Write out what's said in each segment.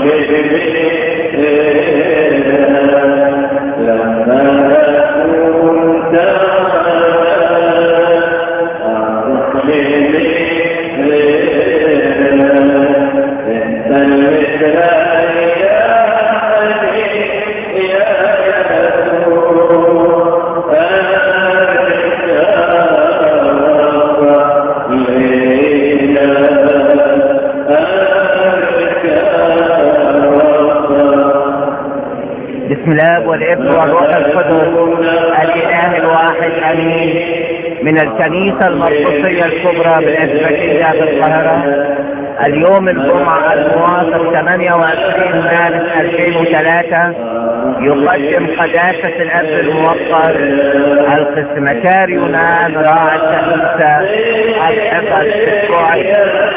بسم الله والابن والروح القدس الاله الواحد امين من الكنيسة المرقسية الكبرى بالإسبكية بالقاهرة اليوم الجمعة الموافق 28 مارس 2003 يقدم قداسة الأب الموقر القسمكار يونان راعي الكنيسة الحفظ الأسبوعي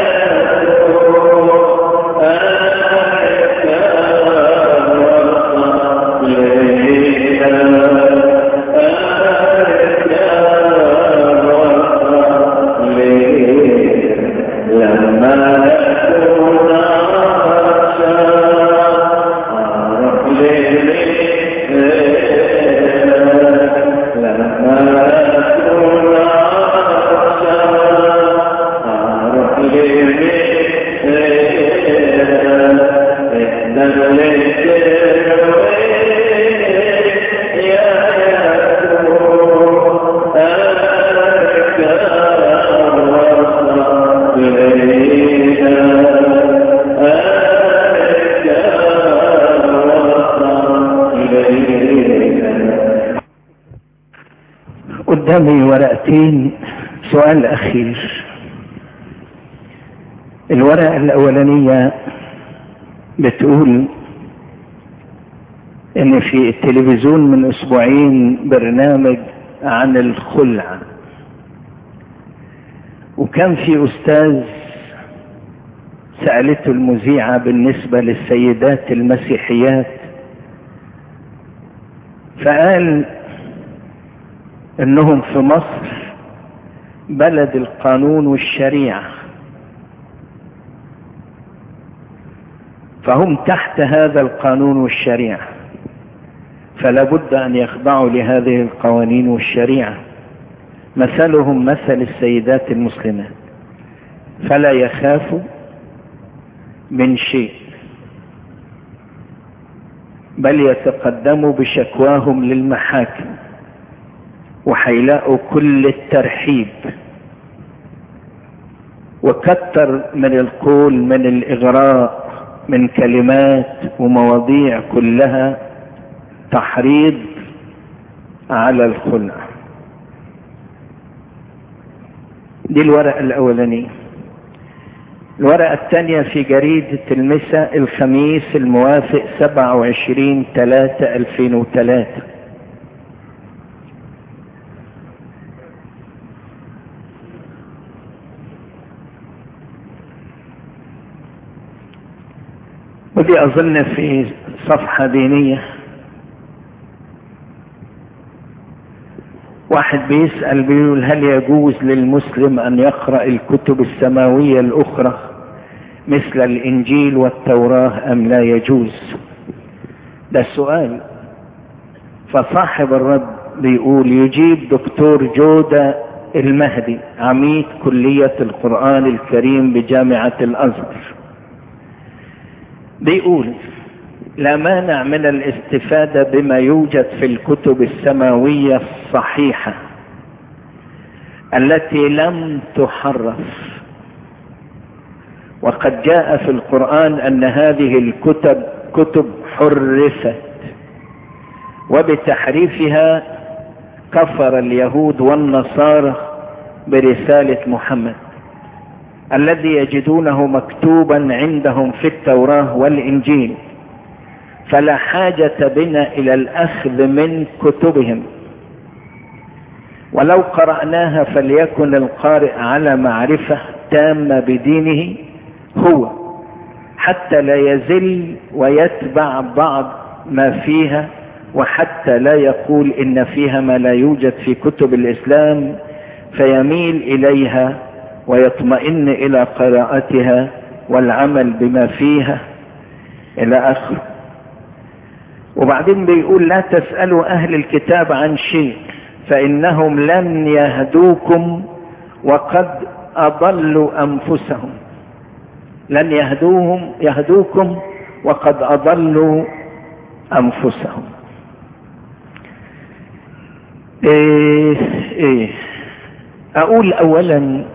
قدامي ورقتين سؤال أخير الورقة الأولانية بتقول إن في التلفزيون من أسبوعين برنامج عن الخلع وكان في أستاذ سألته المذيعة بالنسبة للسيدات المسيحيات فقال انهم في مصر بلد القانون والشريعة فهم تحت هذا القانون والشريعة فلا بد ان يخضعوا لهذه القوانين والشريعة مثلهم مثل السيدات المسلمات فلا يخافوا من شيء بل يتقدموا بشكواهم للمحاكم وهيلاقوا كل الترحيب وكتر من القول من الإغراء من كلمات ومواضيع كلها تحريض على الخلع دي الورقة الأولانية الورقة الثانية في جريدة المساء الخميس الموافق 27 3 2003 ودي أظن في صفحة دينية واحد بيسأل بيقول هل يجوز للمسلم أن يقرأ الكتب السماوية الأخرى مثل الإنجيل والتوراة أم لا يجوز ده السؤال فصاحب الرد بيقول يجيب دكتور جودة المهدي عميد كلية القرآن الكريم بجامعة الأزهر بيقول لا مانع من الاستفادة بما يوجد في الكتب السماوية الصحيحة التي لم تحرف وقد جاء في القرآن أن هذه الكتب كتب حرفت وبتحريفها كفر اليهود والنصارى برسالة محمد الذي يجدونه مكتوبا عندهم في التوراة والإنجيل فلا حاجة بنا إلى الأخذ من كتبهم ولو قرأناها فليكن القارئ على معرفة تامة بدينه هو حتى لا يزل ويتبع بعض ما فيها وحتى لا يقول إن فيها ما لا يوجد في كتب الإسلام فيميل إليها ويطمئن الى قراءتها والعمل بما فيها الى اخره وبعدين بيقول لا تسألوا اهل الكتاب عن شيء فانهم لن يهدوكم وقد اضلوا انفسهم لن يهدوهم يهدوكم وقد اضلوا انفسهم ايه ايه اقول اولا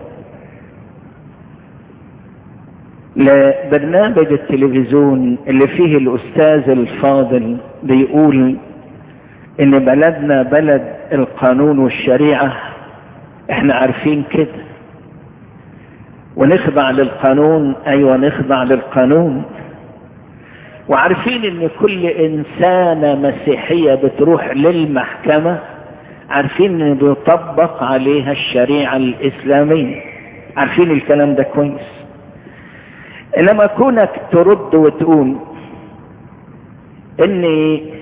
لبرنامج التلفزيون اللي فيه الاستاذ الفاضل بيقول ان بلدنا بلد القانون والشريعة احنا عارفين كده ونخضع للقانون ايوه نخضع للقانون وعارفين ان كل انسانة مسيحية بتروح للمحكمة عارفين ان بيطبق عليها الشريعة الاسلامية عارفين الكلام ده كويس انما كونك ترد وتقول ان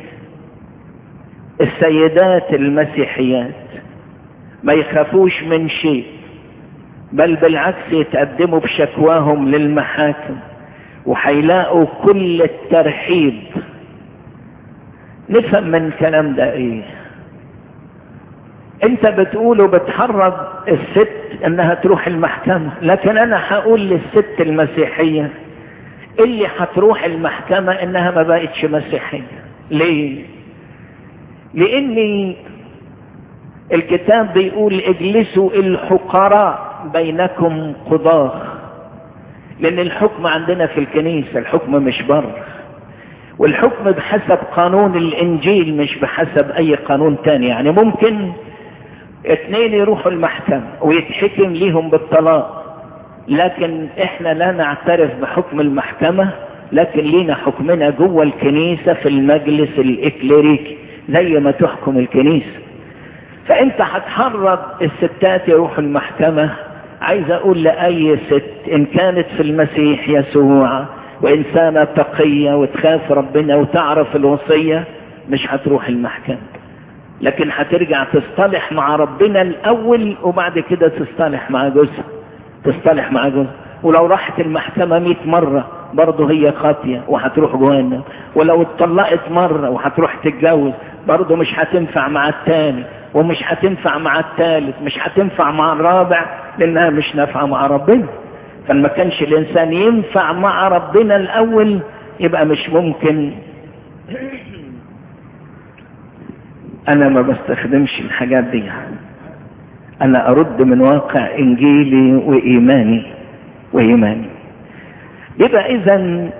السيدات المسيحيات ما يخافوش من شيء بل بالعكس يتقدموا بشكواهم للمحاكم وهيلاقوا كل الترحيب نفهم من الكلام ده ايه انت بتقول وبتحرض الست انها تروح المحكمة لكن انا هقول للست المسيحية اللي هتروح المحكمة انها ما بقتش مسيحية ليه لان الكتاب بيقول اجلسوا الحقراء بينكم قضاه لان الحكم عندنا في الكنيسة الحكم مش بره والحكم بحسب قانون الانجيل مش بحسب اي قانون تاني يعني ممكن اثنين يروحوا المحكمة ويتحكم ليهم بالطلاق لكن احنا لا نعترف بحكم المحكمة لكن لينا حكمنا جوه الكنيسة في المجلس الاكليريكي زي ما تحكم الكنيسة فانت هتحرض الستات يروحوا المحكمة عايز اقول لأي ست ان كانت في المسيح يسوع وانسانة تقية وتخاف ربنا وتعرف الوصية مش هتروح المحكمة لكن هترجع تصطلح مع ربنا الاول وبعد كده تصطلح مع جوزها تصطلح مع جوزها ولو راحت المحكمة مئة مرة برضه هي خاطية وهتروح جهنم ولو اتطلقت مرة وهتروح تتجوز برضه مش هتنفع مع التاني ومش هتنفع مع الثالث مش هتنفع مع الرابع لانها مش نافعة مع ربنا فما كانش الانسان ينفع مع ربنا الاول يبقى مش ممكن انا ما بستخدمش الحاجات دي انا ارد من واقع انجيلي وايماني وايماني يبقى اذا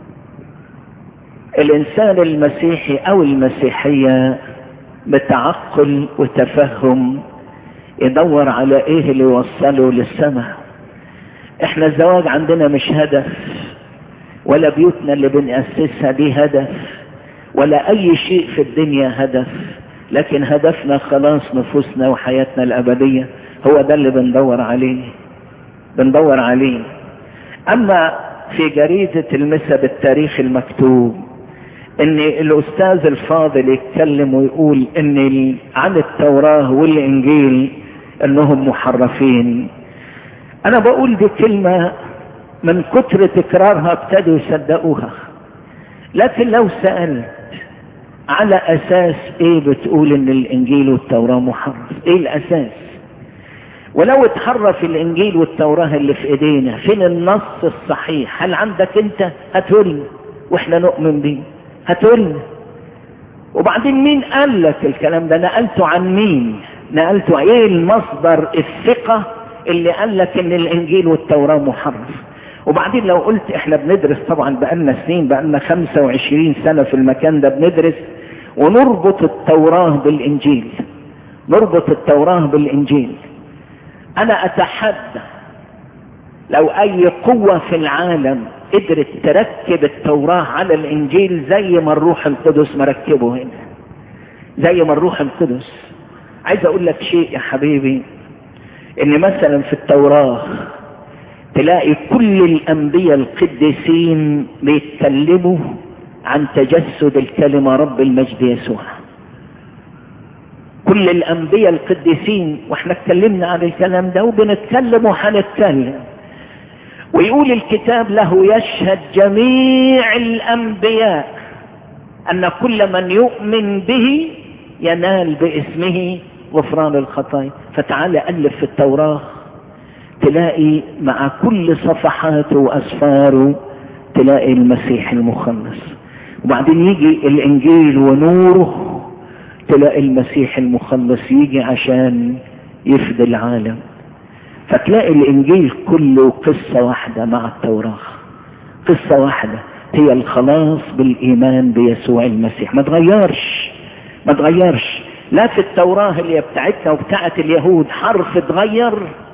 الانسان المسيحي او المسيحية بتعقل وتفهم يدور على ايه اللي يوصله للسماء احنا الزواج عندنا مش هدف ولا بيوتنا اللي بنأسسها دي هدف ولا اي شيء في الدنيا هدف لكن هدفنا خلاص نفوسنا وحياتنا الابدية هو ده اللي بندور عليه بندور عليه اما في جريدة المسا بالتاريخ المكتوب ان الاستاذ الفاضل يتكلم ويقول ان عن التوراة والانجيل انهم محرفين انا بقول دي كلمة من كتر تكرارها ابتدوا يصدقوها لكن لو سألت على اساس ايه بتقول ان الانجيل والتوراة محرف ايه الاساس ولو اتحرف الانجيل والتوراة اللي في ايدينا فين النص الصحيح هل عندك انت هتقولنا واحنا نؤمن بيه هتقولنا وبعدين مين قال لك الكلام ده نقلته عن مين نقلته ايه المصدر الثقة اللي قال لك ان الانجيل والتوراة محرف وبعدين لو قلت احنا بندرس طبعا بقالنا سنين بقالنا 25 سنة في المكان ده بندرس ونربط التوراة بالانجيل نربط التوراة بالانجيل انا اتحدى لو اي قوة في العالم قدرت تركب التوراة على الانجيل زي ما الروح القدس مركبه هنا زي ما الروح القدس عايز اقول لك شيء يا حبيبي ان مثلا في التوراة تلاقي كل الانبياء القديسين بيتكلموا عن تجسد الكلمة رب المجد يسوع كل الانبياء القديسين واحنا اتكلمنا عن الكلام ده وبنتكلم وهنتكلم ويقول الكتاب له يشهد جميع الانبياء ان كل من يؤمن به ينال باسمه غفران الخطايا فتعال الف في التوراه تلاقي مع كل صفحاته واسفاره تلاقي المسيح المخلص وبعدين يجي الانجيل ونوره تلاقي المسيح المخلص يجي عشان يفدي العالم فتلاقي الانجيل كله قصة واحدة مع التوراة قصة واحدة هي الخلاص بالايمان بيسوع المسيح ما تغيرش ما تغيرش لا في التوراة اللي بتاعتنا وبتاعت اليهود حرف اتغير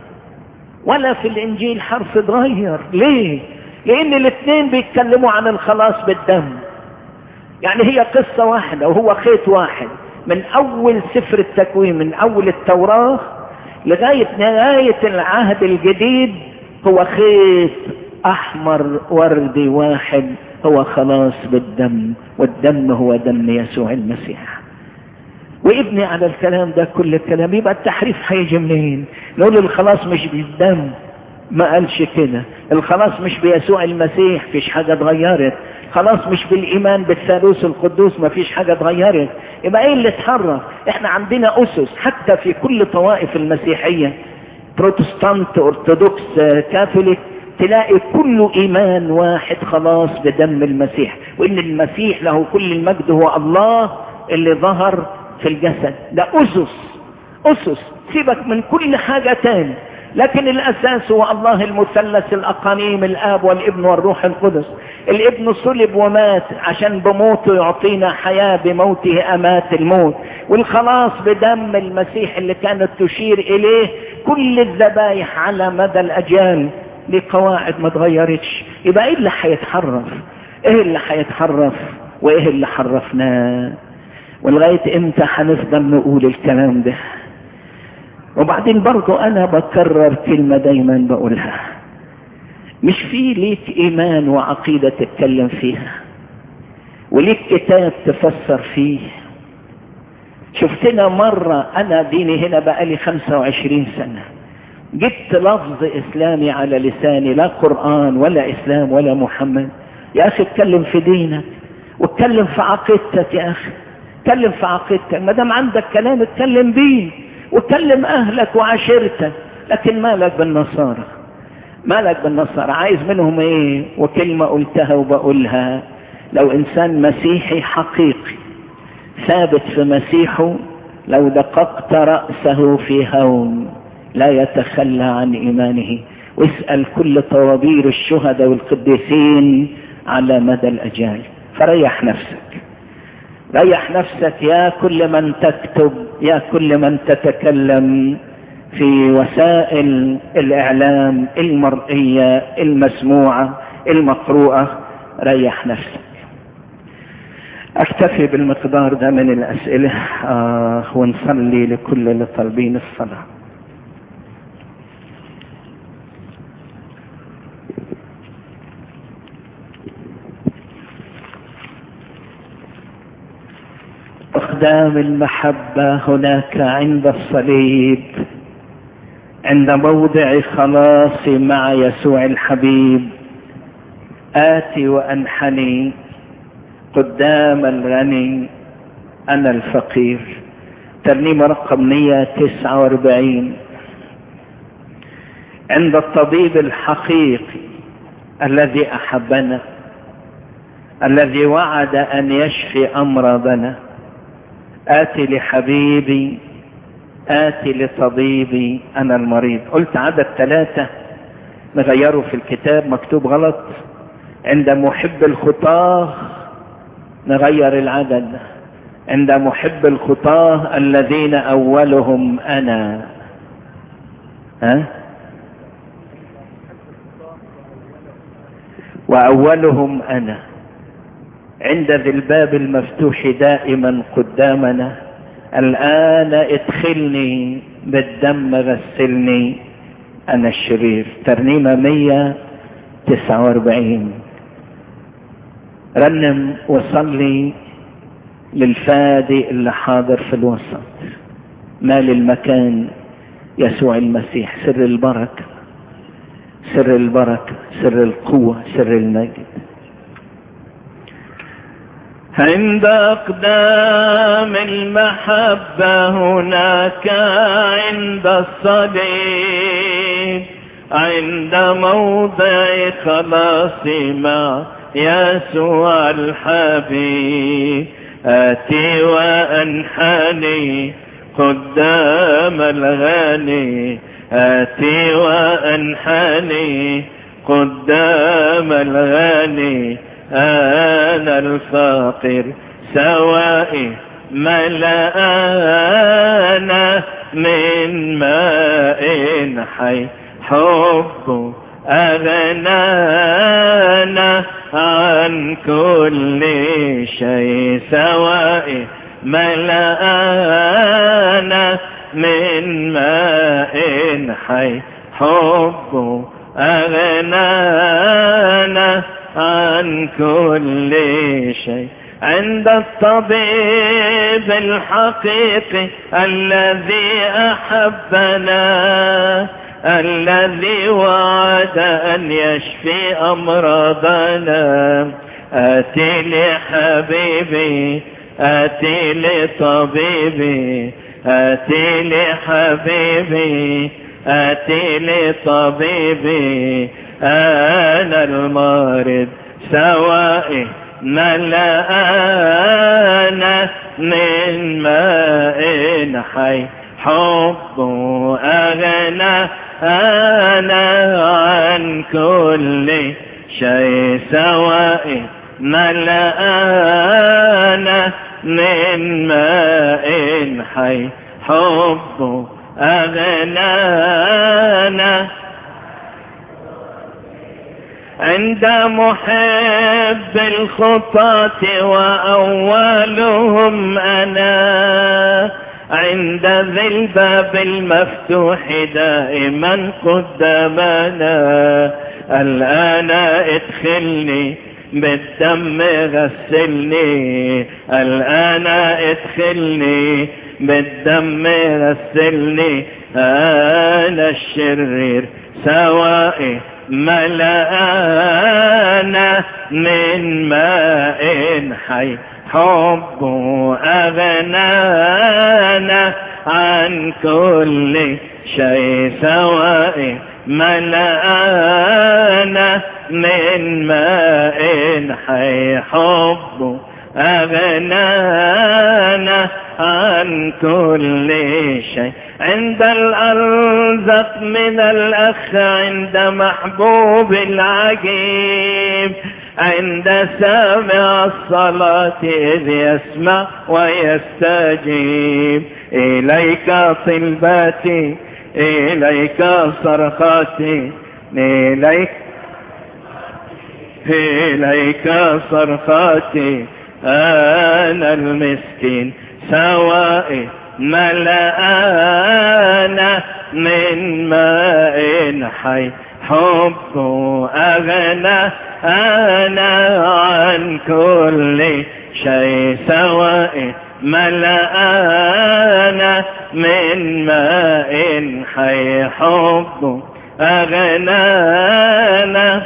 ولا في الانجيل حرف اتغير ليه لان الاثنين بيتكلموا عن الخلاص بالدم يعني هي قصة واحدة وهو خيط واحد من اول سفر التكوين من اول التوراة لغاية نهاية العهد الجديد هو خيط احمر وردي واحد هو خلاص بالدم والدم هو دم يسوع المسيح وابني على الكلام ده كل الكلام يبقى التحريف هيجي منين نقول الخلاص مش بالدم ما قالش كده الخلاص مش بيسوع المسيح فيش حاجة اتغيرت خلاص مش بالايمان بالثالوث القدوس ما فيش حاجة اتغيرت يبقى ايه اللي اتحرك احنا عندنا اسس حتى في كل طوائف المسيحية بروتستانت ارثوذكس كاثوليك تلاقي كله ايمان واحد خلاص بدم المسيح وان المسيح له كل المجد هو الله اللي ظهر في الجسد ده اسس اسس سيبك من كل حاجة تاني لكن الاساس هو الله المثلث الاقانيم الاب والابن والروح القدس الابن صلب ومات عشان بموته يعطينا حياة بموته امات الموت والخلاص بدم المسيح اللي كانت تشير اليه كل الذبايح على مدى الاجيال دي قواعد ما اتغيرتش يبقى ايه اللي هيتحرف ايه اللي هيتحرف وايه اللي حرفناه ولغاية امتى هنفضل نقول الكلام ده وبعدين برضو انا بكرر كلمة دايما بقولها مش في ليك ايمان وعقيدة تتكلم فيها وليك كتاب تفسر فيه شفتنا مرة انا ديني هنا بقالي 25 سنة جبت لفظ اسلامي على لساني لا قرآن ولا اسلام ولا محمد يا اخي اتكلم في دينك واتكلم في عقيدتك يا اخي اتكلم في عقيدتك ما دام عندك كلام اتكلم بيه وكلم اهلك وعشيرتك لكن مالك بالنصارى مالك بالنصارى عايز منهم ايه وكلمة قلتها وبقولها لو انسان مسيحي حقيقي ثابت في مسيحه لو دققت رأسه في هون لا يتخلى عن ايمانه واسأل كل طوابير الشهداء والقديسين على مدى الاجيال فريح نفسك ريح نفسك يا كل من تكتب يا كل من تتكلم في وسائل الاعلام المرئية المسموعة المقروءة ريح نفسك اكتفي بالمقدار ده من الاسئلة آه ونصلي لكل اللي طالبين الصلاة أقدام المحبة هناك عند الصليب عند موضع خلاصي مع يسوع الحبيب آتي وأنحني قدام الغني أنا الفقير ترنيمة رقم 149 عند الطبيب الحقيقي الذي أحبنا الذي وعد أن يشفي أمراضنا آتي لحبيبي آتي لطبيبي أنا المريض قلت عدد ثلاثة نغيره في الكتاب مكتوب غلط عند محب الخطاه نغير العدد عند محب الخطاه الذين أولهم أنا ها وأولهم أنا عند ذي الباب المفتوح دائما قدامنا الآن ادخلني بالدم غسلني أنا الشرير ترنيمة 149 رنم وصلي للفادي اللي حاضر في الوسط مال المكان يسوع المسيح سر البركة سر البركة سر القوة سر المجد عند أقدام المحبة هناك عند الصليب عند موضع خلاص مع يسوع الحبيب آتي وأنحني قدام الغني آتي وأنحني قدام الغني أنا الفاقر سوائي ملأنا من ماء حي حب أغنانا عن كل شيء سوائي ملأنا من ماء حي حب أغنانا عن كل شيء عند الطبيب الحقيقي الذي أحبنا الذي وعد أن يشفي أمراضنا آتي لحبيبي آتي لطبيبي آتي لحبيبي آتي لطبيبي أنا المارد سوائي ملأنا من ماء حي حب أغنى أنا عن كل شيء سوائي ملأنا من ماء حي حب أغنانا عند محب الخطاة وأولهم أنا عند ذي الباب المفتوح دائما قدامنا الآن ادخلني بالدم غسلني الآن ادخلني بالدم غسلني أنا الشرير سوائي ملأنا من ماء حي حب أغنانا عن كل شيء سواء ملأنا من ماء حي حب أغنانا عن كل شيء عند الأرزق من الأخ عند محبوب العجيب عند سامع الصلاة إذ يسمع ويستجيب إليك طلباتي إليك صرخاتي إليك إليك صرخاتي أنا المسكين سوائي ملأنا من ماء حي حب أغنى أنا عن كل شيء سواء ملأنا من ماء حي حب أغنانا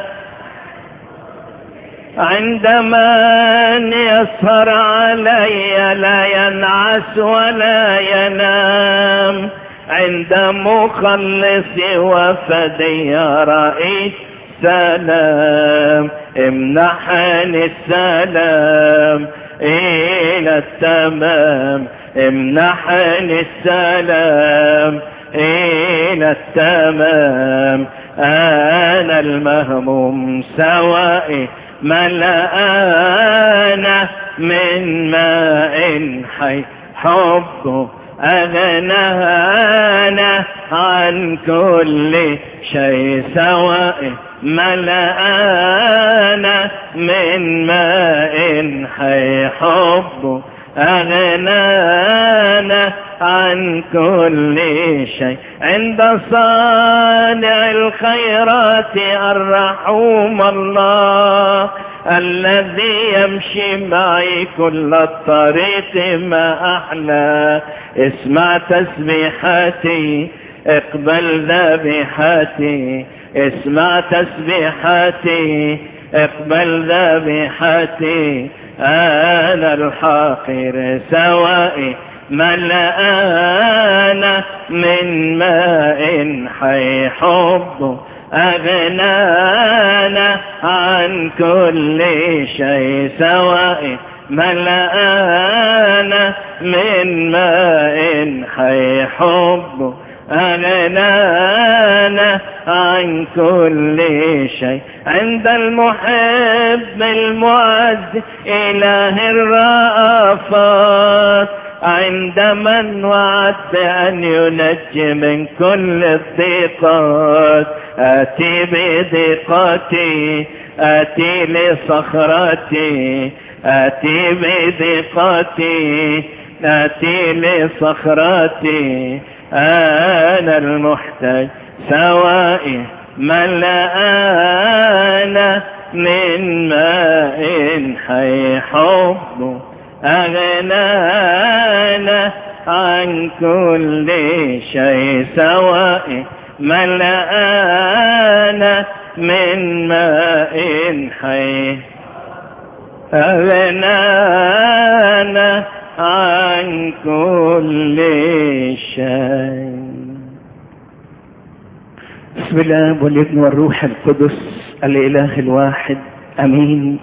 عندما يسهر علي لا ينعس ولا ينام عند مخلص وفدي رأيت سلام امنحني السلام إلى التمام امنحني السلام إلى التمام أنا المهموم سوائي ملأنا من ماء حي حب أغنانا عن كل شيء سواء ملأنا من ماء حي حب أغنانا عن كل شيء عند صانع الخيرات الرحوم الله الذي يمشي معي كل الطريق ما أحلى اسمع تسبيحاتي اقبل ذبيحتي اسمع تسبيحتي اقبل ذبيحتي انا الحاقر سوائي ملآنا من ماء حي حب أغنانا عن كل شيء سواء ملآنا من ماء حي حب أغنانا عن كل شيء عند المحب المعز إله الرأفات عند من وعد أن ينجي من كل الضيقات آتي بضيقتي آتي لصخرتي آتي بضيقتي آتي لصخرتي أنا المحتاج سوائي ملآنا من ماء حي حبه أغنانا عن كل شيء سواء ملآنا من ماء حي أغنانا عن كل شيء بسم الله والابن والروح القدس الإله الواحد أمين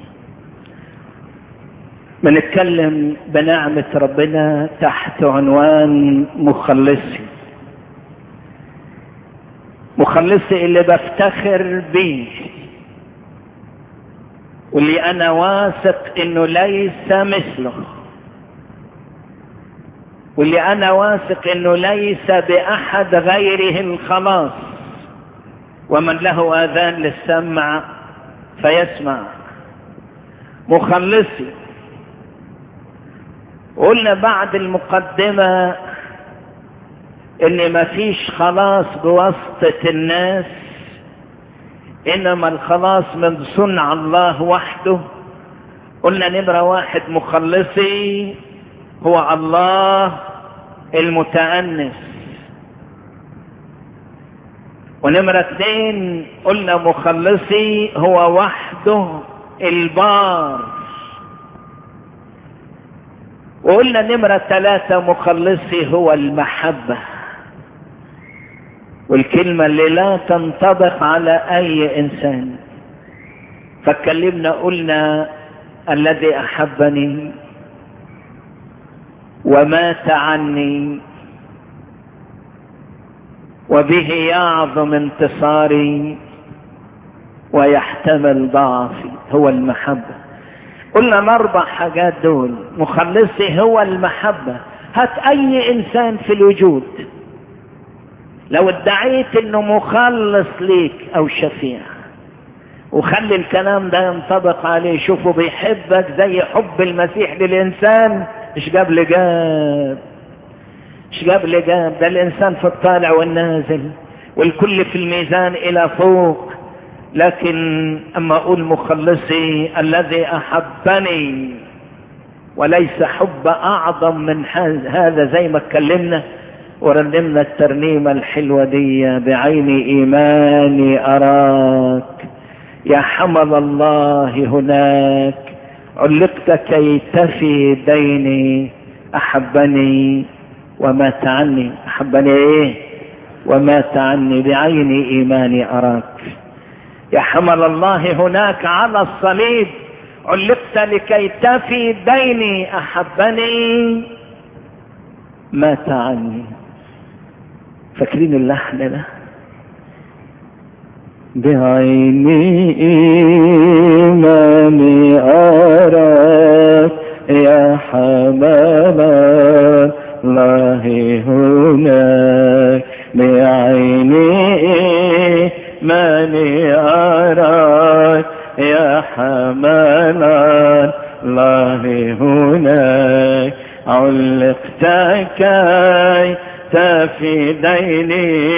بنتكلم بنعمة ربنا تحت عنوان مخلصي مخلصي اللي بفتخر بيه واللي انا واثق انه ليس مثله واللي انا واثق انه ليس باحد غيره الخلاص ومن له اذان للسمع فيسمع مخلصي قلنا بعد المقدمة ان مفيش خلاص بواسطة الناس انما الخلاص من صنع الله وحده قلنا نمرة واحد مخلصي هو الله المتأنس ونمرة اثنين قلنا مخلصي هو وحده البار وقلنا نمرة ثلاثة مخلصي هو المحبة والكلمة اللي لا تنطبق على أي إنسان فاتكلمنا قلنا الذي أحبني ومات عني وبه يعظم انتصاري ويحتمل ضعفي هو المحبه قلنا الاربع حاجات دول مخلصي هو المحبة هات اي انسان في الوجود لو ادعيت انه مخلص ليك او شفيع وخلي الكلام ده ينطبق عليه شوفوا بيحبك زي حب المسيح للانسان مش جاب لي جاب مش جاب لي جاب ده الانسان في الطالع والنازل والكل في الميزان الى فوق لكن اما اقول مخلصي الذي احبني وليس حب اعظم من هذا زي ما اتكلمنا ورنمنا الترنيمة الحلوة دي بعين ايماني اراك يا حمل الله هناك علقت كي تفي ديني احبني ومات عني احبني ايه ومات عني بعين ايماني اراك يا حمل الله هناك على الصليب علقت لكي تفي ديني احبني مات عني فاكرين اللحن ده بعيني إيماني أراك يا حمام الله هناك بعيني إيماني أراك يا حمام الله هناك علقت كي في ديني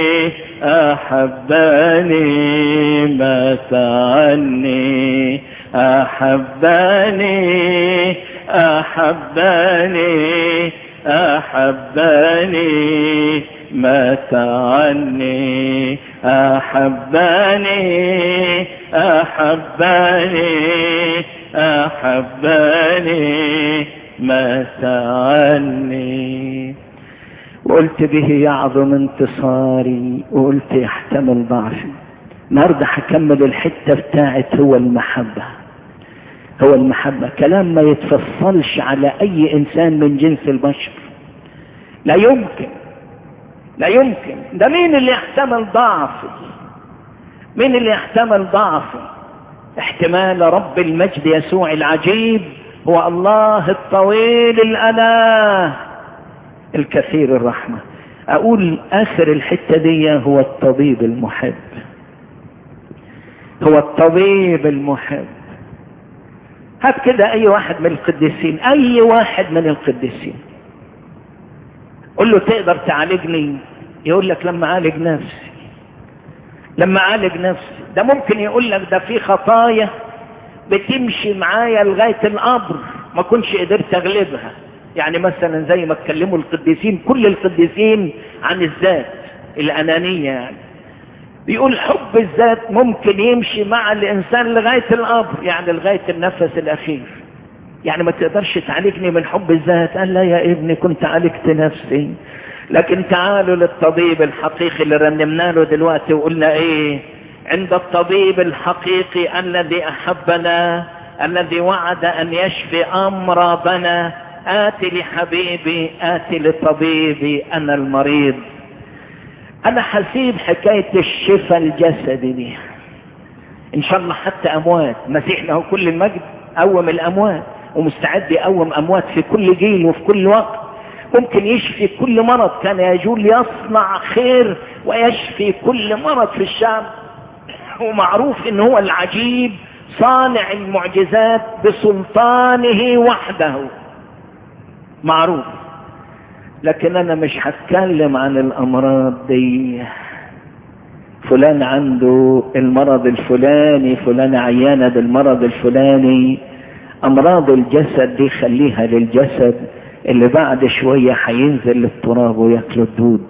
أحبني مات عني أحبني أحبني أحبني مات عني أحبني أحبني أحبني مات عني وقلت به يعظم انتصاري وقلت يحتمل ضعفي النهارده هكمل الحته بتاعت هو المحبه هو المحبه كلام ما يتفصلش على اي انسان من جنس البشر لا يمكن لا يمكن ده مين اللي يحتمل ضعفي مين اللي يحتمل ضعفي احتمال رب المجد يسوع العجيب هو الله الطويل الأناه الكثير الرحمة أقول آخر الحتة دي هو الطبيب المحب هو الطبيب المحب هات كده أي واحد من القديسين أي واحد من القديسين قل له تقدر تعالجني يقول لك لما أعالج نفسي لما أعالج نفسي ده ممكن يقول لك ده في خطايا بتمشي معايا لغاية القبر ما كنتش قدرت أغلبها يعني مثلا زي ما اتكلموا القديسين كل القديسين عن الذات الأنانية يعني بيقول حب الذات ممكن يمشي مع الإنسان لغاية القبر يعني لغاية النفس الأخير يعني ما تقدرش تعالجني من حب الذات قال لا يا ابني كنت عالجت نفسي لكن تعالوا للطبيب الحقيقي اللي رنمنا له دلوقتي وقلنا ايه عند الطبيب الحقيقي الذي احبنا الذي وعد ان يشفي امراضنا آتي لحبيبي آتي لطبيبي أنا المريض أنا حسيب حكاية الشفاء الجسدي دي إن شاء الله حتى أموات مسيح له كل المجد قوم الأموات ومستعد يقوم أموات في كل جيل وفي كل وقت ممكن يشفي كل مرض كان يجول يصنع خير ويشفي كل مرض في الشعب ومعروف ان هو العجيب صانع المعجزات بسلطانه وحده معروف لكن انا مش هتكلم عن الامراض دي فلان عنده المرض الفلاني فلان عيانة بالمرض الفلاني امراض الجسد دي خليها للجسد اللي بعد شوية هينزل للتراب وياكله الدود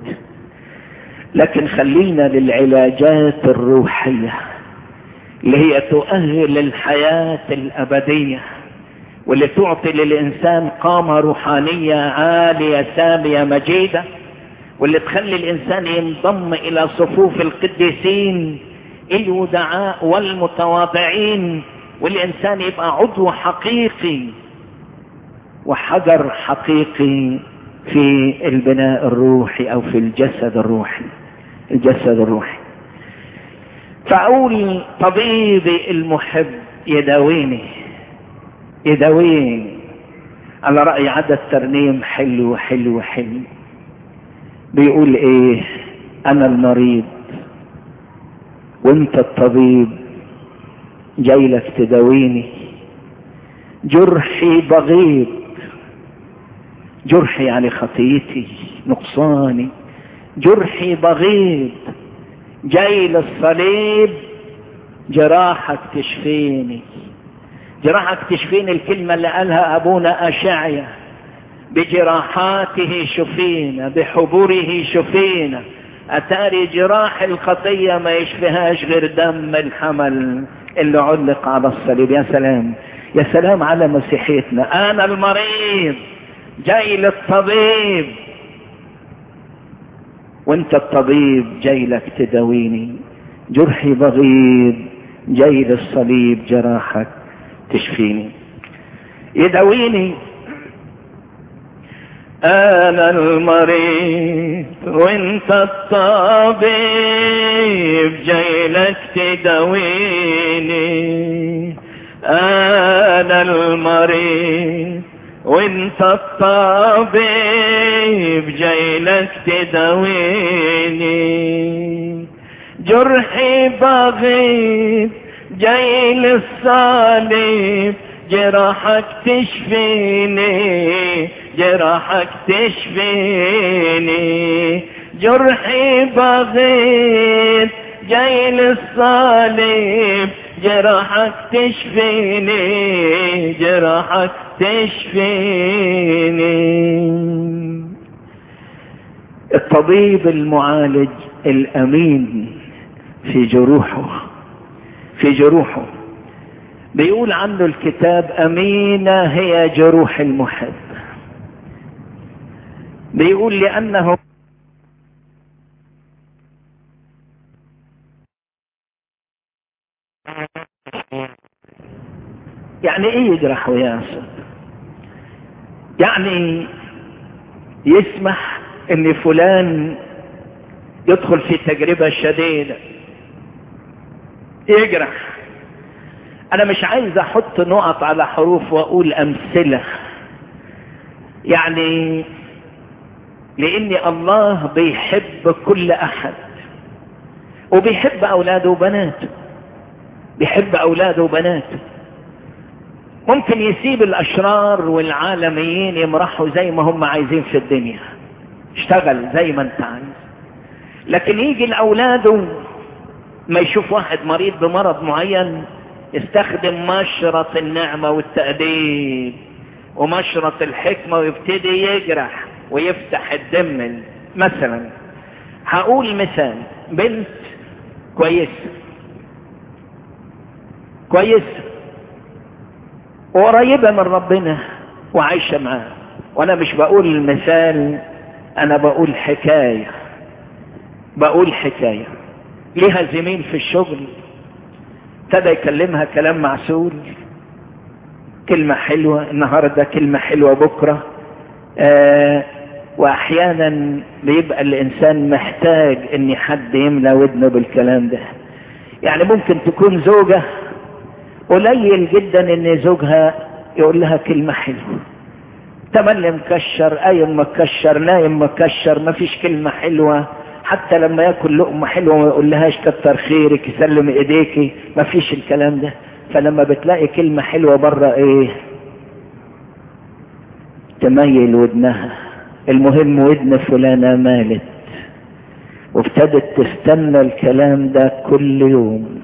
لكن خلينا للعلاجات الروحية اللي هي تؤهل الحياة الأبدية واللي تعطي للإنسان قامة روحانية عالية سامية مجيدة واللي تخلي الإنسان ينضم إلى صفوف القديسين الودعاء والمتواضعين والإنسان يبقى عضو حقيقي وحجر حقيقي في البناء الروحي أو في الجسد الروحي الجسد الروحي فأقول طبيبي المحب يداويني يداويني على رأي عدد ترنيم حلو حلو حلو بيقول ايه انا المريض وانت الطبيب جاي لك تداويني جرحي بغيض جرحي يعني خطيتي نقصاني جرحي بغيض جاي للصليب جراحك تشفيني جراحك تشفيني الكلمة اللي قالها أبونا أشعيا بجراحاته شفينا بحبوره شفينا أتاري جراح الخطية ما يشفيهاش غير دم الحمل اللي علق على الصليب يا سلام يا سلام على مسيحيتنا أنا المريض جاي للطبيب وانت الطبيب جاي لك تداويني جرحي بغيض جاي للصليب جراحك تشفيني يداويني أنا المريض وانت الطبيب جاي لك تداويني أنا المريض وانت الطبيب جاي لك تداويني جرحي بغيب جاي للصليب جراحك تشفيني جراحك تشفيني جرحي بغيت جاي للصليب جراحك تشفيني جرحك تشفيني الطبيب المعالج الامين في جروحه في جروحه بيقول عنه الكتاب امينه هي جروح المحب بيقول لانه يعني ايه يجرح وياسر يعني يسمح ان فلان يدخل في تجربة شديدة يجرح انا مش عايز احط نقط على حروف واقول امثلة يعني لان الله بيحب كل احد وبيحب اولاده وبناته بيحب اولاده وبناته ممكن يسيب الاشرار والعالميين يمرحوا زي ما هم عايزين في الدنيا اشتغل زي ما انت عايز لكن يجي لاولاده ما يشوف واحد مريض بمرض معين يستخدم مشرط النعمة والتأديب ومشرط الحكمة ويبتدي يجرح ويفتح الدم مثلا هقول مثال بنت كويسة كويسة وقريبة من ربنا وعايشة معاه وانا مش بقول المثال انا بقول حكاية بقول حكاية ليها زميل في الشغل ابتدى يكلمها كلام معسول كلمة حلوة النهاردة كلمة حلوة بكرة آه واحيانا بيبقى الانسان محتاج ان حد يملى ودنه بالكلام ده يعني ممكن تكون زوجة قليل جدا ان زوجها يقول لها كلمة حلوة تملي مكشر قايم مكشر نايم مكشر ما فيش كلمة حلوة حتى لما ياكل لقمة حلوة ما يقول لهاش كتر خيرك يسلم ايديكي ما فيش الكلام ده فلما بتلاقي كلمة حلوة بره ايه تميل ودنها المهم ودن فلانة مالت وابتدت تستنى الكلام ده كل يوم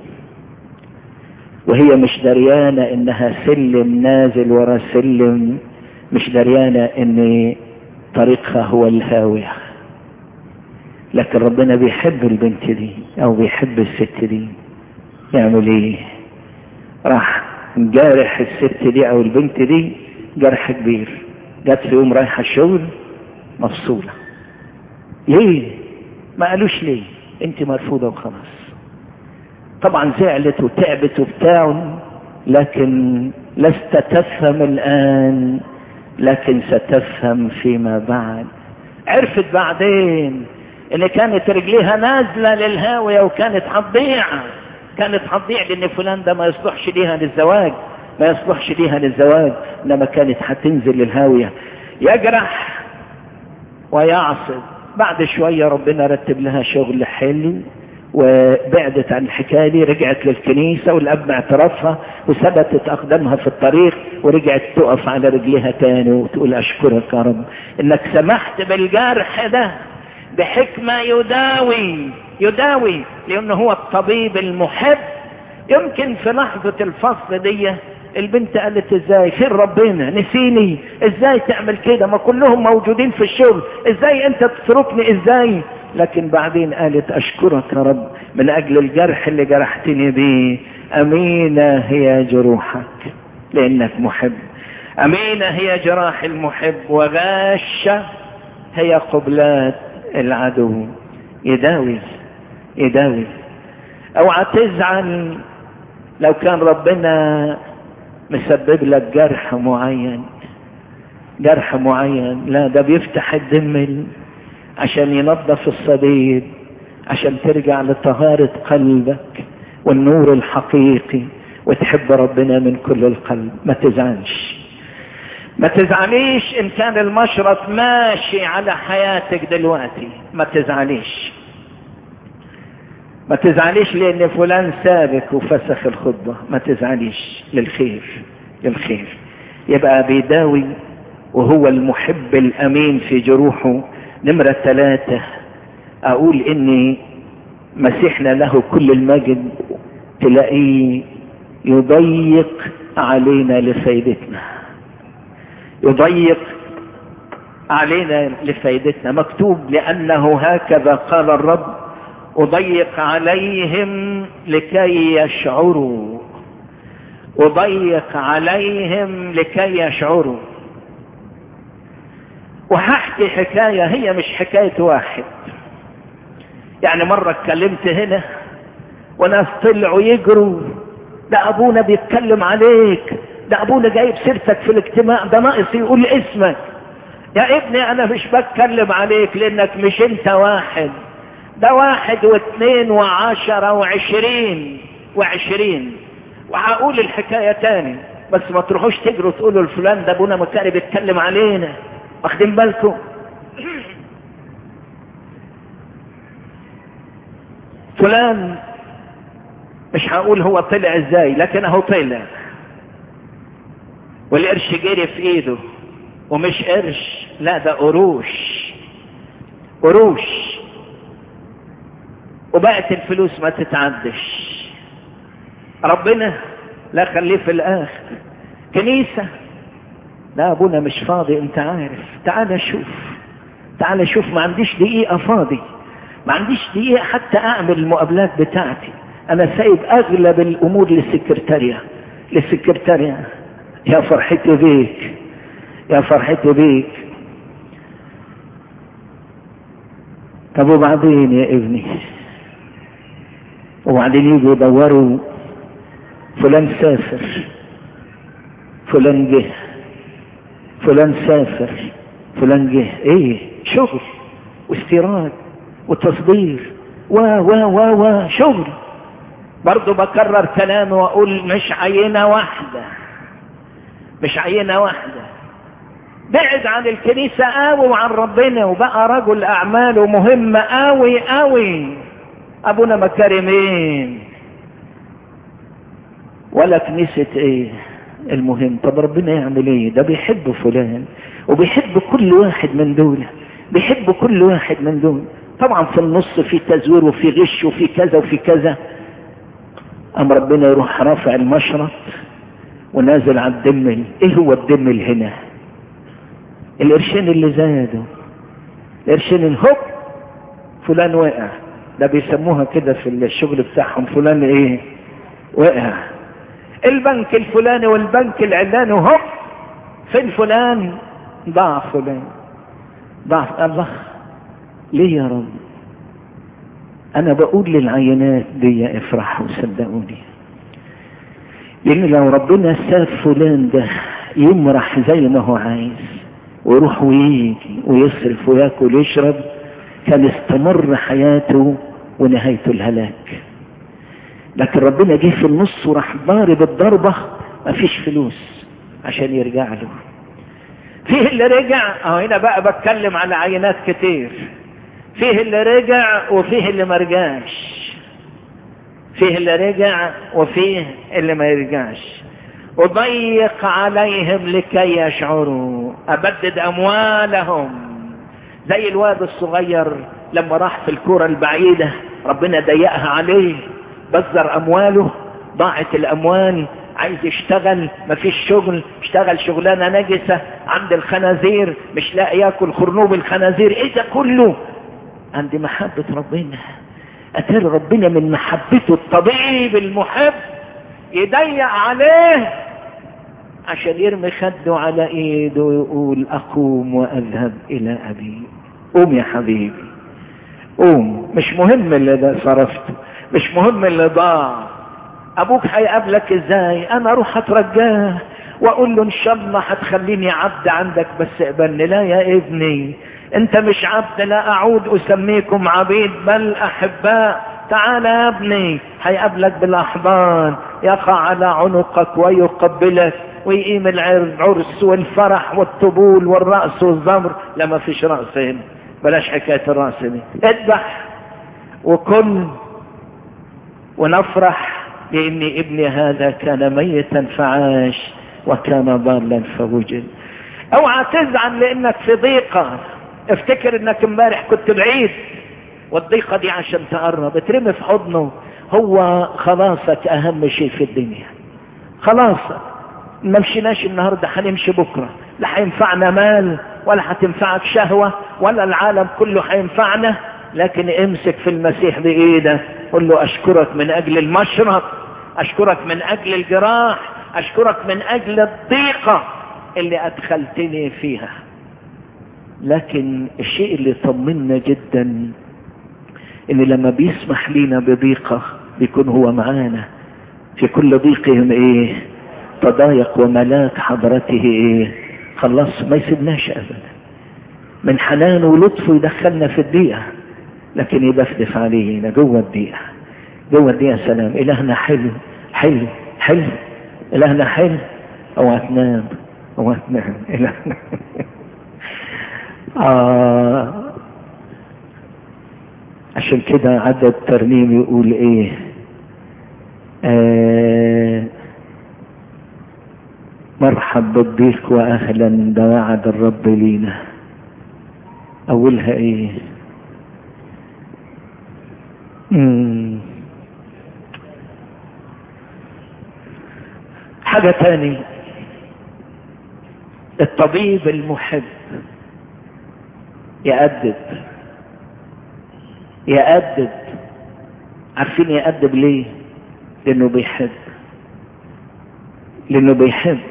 وهي مش دريانة انها سلم نازل ورا سلم مش دريانة ان طريقها هو الهاوية لكن ربنا بيحب البنت دي او بيحب الست دي يعمل ايه راح جارح الست دي او البنت دي جرح كبير جت في يوم رايحة الشغل مفصولة ليه ما قالوش ليه انت مرفوضة وخلاص طبعا زعلت وتعبت وبتاع لكن لست تفهم الآن لكن ستفهم فيما بعد عرفت بعدين ان كانت رجليها نازلة للهاوية وكانت هتضيع كانت هتضيع لان فلان ده ما يصلحش ليها للزواج ما يصلحش ليها للزواج انما كانت هتنزل للهاوية يجرح ويعصب بعد شوية ربنا رتب لها شغل حلو وبعدت عن الحكاية دي رجعت للكنيسة والأب اعترفها وثبتت أقدامها في الطريق ورجعت تقف على رجلها تاني وتقول أشكرك يا رب إنك سمحت بالجرح ده بحكمة يداوي يداوي لأنه هو الطبيب المحب يمكن في لحظة الفصل دي البنت قالت ازاي فين ربنا نسيني ازاي تعمل كده ما كلهم موجودين في الشغل ازاي انت تتركني ازاي لكن بعدين قالت اشكرك يا رب من اجل الجرح اللي جرحتني بيه امينة هي جروحك لانك محب امينة هي جراح المحب وغاشة هي قبلات العدو يداوي يداوي اوعى تزعل لو كان ربنا مسبب لك جرح معين جرح معين لا ده بيفتح الدم عشان ينظف الصديد عشان ترجع لطهارة قلبك والنور الحقيقي وتحب ربنا من كل القلب ما تزعلش ما تزعليش ان كان المشرط ماشي على حياتك دلوقتي ما تزعليش ما تزعليش لان فلان سابك وفسخ الخطبة ما تزعليش للخير للخير يبقى بيداوي وهو المحب الامين في جروحه نمرة ثلاثة اقول اني مسيحنا له كل المجد تلاقيه يضيق علينا لفايدتنا يضيق علينا لفايدتنا مكتوب لأنه هكذا قال الرب أضيق عليهم لكي يشعروا أضيق عليهم لكي يشعروا وهحكي حكاية هي مش حكاية واحد يعني مرة اتكلمت هنا وناس طلعوا يجروا ده ابونا بيتكلم عليك ده ابونا جايب سيرتك في الاجتماع ده ناقص يقول اسمك يا ابني انا مش بتكلم عليك لانك مش انت واحد ده واحد واثنين وعشرة وعشرين وعشرين وهقول الحكاية تاني بس ما تروحوش تجروا تقولوا لفلان ده ابونا مكاري بيتكلم علينا واخدين بالكم فلان مش هقول هو طلع ازاي لكن اهو طلع والقرش جري في ايده ومش قرش لا ده قروش قروش وبقت الفلوس ما تتعدش ربنا لا خليه في الاخر كنيسة لا ابونا مش فاضي انت عارف تعال شوف تعال شوف ما عنديش دقيقة فاضي ما عنديش دقيقة حتى اعمل المقابلات بتاعتي انا سايب اغلب الامور للسكرتارية للسكرتارية يا فرحتي بيك يا فرحتي بيك طب وبعدين يا ابني وبعدين يجوا يدوروا فلان سافر فلان جه فلان سافر فلان جه ايه شغل واستيراد وتصدير و و و و شغل برضه بكرر كلامي واقول مش عينة واحدة مش عينة واحدة بعد عن الكنيسة قوي وعن ربنا وبقى رجل اعماله مهمة قوي قوي ابونا مكارمين ولا كنيسة ايه المهم طب ربنا يعمل ايه ده بيحب فلان وبيحب كل واحد من دول بيحب كل واحد من دول طبعا في النص في تزوير وفي غش وفي كذا وفي كذا أم ربنا يروح رافع المشرط ونازل على الدمل ايه هو الدمل هنا القرشين اللي زادوا القرشين الهوب فلان وقع ده بيسموها كده في الشغل بتاعهم فلان ايه وقع البنك الفلاني والبنك العلاني وهوب فين فلان ضاع فلان ضاع الله ليه يا رب انا بقول للعينات دي افرحوا صدقوني لان لو ربنا ساب فلان ده يمرح زي ما هو عايز ويروح ويجي ويصرف وياكل ويشرب كان استمر حياته ونهايته الهلاك لكن ربنا جه في النص وراح ضارب الضربة مفيش فلوس عشان يرجع له فيه اللي رجع اهو هنا بقى بتكلم على عينات كتير فيه اللي رجع وفيه اللي ما رجعش فيه اللي رجع وفيه اللي ما يرجعش أضيق عليهم لكي يشعروا أبدد أموالهم زي الواد الصغير لما راح في الكرة البعيدة ربنا ضيقها عليه بذر أمواله ضاعت الأموال عايز يشتغل مفيش شغل اشتغل شغلانة نجسة عند الخنازير مش لاقي ياكل خرنوب الخنازير ايه ده كله عند محبة ربنا أتاري ربنا من محبته الطبيب المحب يضيق عليه عشان يرمي خده على ايده ويقول اقوم واذهب الى ابي قوم يا حبيبي قوم مش مهم اللي ده صرفته مش مهم اللي ضاع ابوك هيقابلك ازاي انا اروح اترجاه واقول له ان شاء الله هتخليني عبد عندك بس اقبلني لا يا ابني انت مش عبد لا اعود اسميكم عبيد بل احباء تعال يا ابني هيقابلك بالاحضان يقع على عنقك ويقبلك ويقيم العرس والفرح والطبول والرأس والزمر لا ما فيش رأس هنا بلاش حكاية الرأس دي اذبح وكل ونفرح لان ابني هذا كان ميتا فعاش وكان ضالا فوجد اوعى تزعل لانك في ضيقة افتكر انك امبارح كنت بعيد والضيقة دي عشان تقرب اترمي في حضنه هو خلاصك اهم شيء في الدنيا خلاصك ما مشيناش النهاردة هنمشي بكرة لا هينفعنا مال ولا هتنفعك شهوة ولا العالم كله هينفعنا لكن امسك في المسيح بإيده قل له أشكرك من أجل المشرق أشكرك من أجل الجراح أشكرك من أجل الضيقة اللي أدخلتني فيها لكن الشيء اللي طمنا جدا ان لما بيسمح لينا بضيقة بيكون هو معانا في كل ضيقهم ايه تضايق وملاك حضرته ايه خلاص ما يسيبناش ابدا من حنانه ولطفه يدخلنا في الضيقة لكن يدفدف علينا جوه الضيقة جوه الضيقة سلام الهنا حلو حلو حلو الهنا حلو اوعى تنام اوعى تنام الهنا آه عشان كده عدد ترنيم يقول ايه آه مرحب بالضيق واهلا ده وعد الرب لينا اولها ايه مم. حاجة تاني الطبيب المحب يأدب يأدب عارفين يأدب ليه لانه بيحب لانه بيحب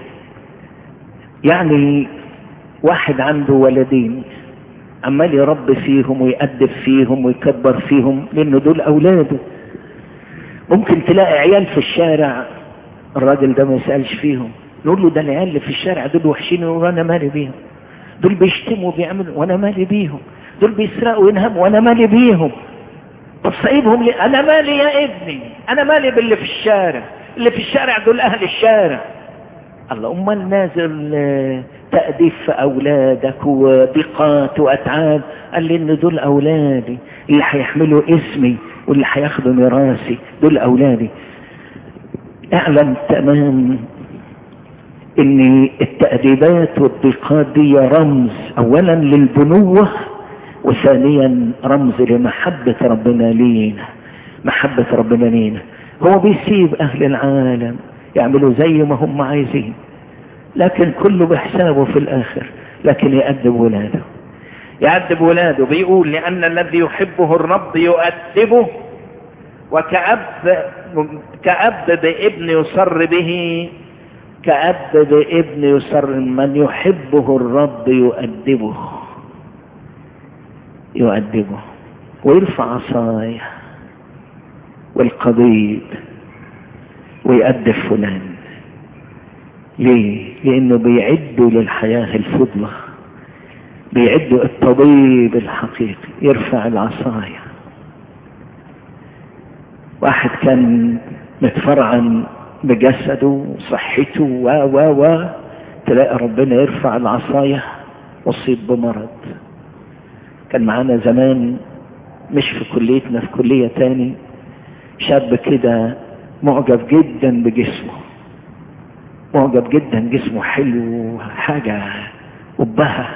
يعني واحد عنده ولدين عمال يربي فيهم ويأدب فيهم ويكبر فيهم لانه دول اولاده ممكن تلاقي عيال في الشارع الراجل ده ما يسألش فيهم نقول له ده العيال اللي في الشارع دول وحشين يقول انا مالي بيهم دول بيشتموا وبيعملوا وانا مالي بيهم دول بيسرقوا وينهبوا وانا مالي بيهم طب سايبهم ليه انا مالي يا ابني انا مالي باللي في الشارع اللي في الشارع دول اهل الشارع الله امال نازل تأديب في اولادك وضيقات واتعاب قال لي ان دول اولادي اللي هيحملوا اسمي واللي هياخدوا ميراثي دول اولادي اعلم تمام ان التأديبات والضيقات دي رمز اولا للبنوة وثانيا رمز لمحبة ربنا لينا محبة ربنا لينا هو بيسيب اهل العالم يعملوا زي ما هم عايزين لكن كله بحسابه في الاخر لكن يأدب ولاده يأدب ولاده بيقول لأن الذي يحبه الرب يؤدبه وكأب كأب بابن يصر به كأب بابن يصر من يحبه الرب يؤدبه يؤدبه ويرفع عصايه والقضيب ويأدب فلان ليه لانه بيعدوا للحياة الفضلة بيعدوا الطبيب الحقيقي يرفع العصاية واحد كان متفرعن بجسده وصحته و و و تلاقي ربنا يرفع العصاية وصيب بمرض كان معانا زمان مش في كليتنا في كلية تاني شاب كده معجب جدا بجسمه معجب جدا جسمه حلو حاجة قبها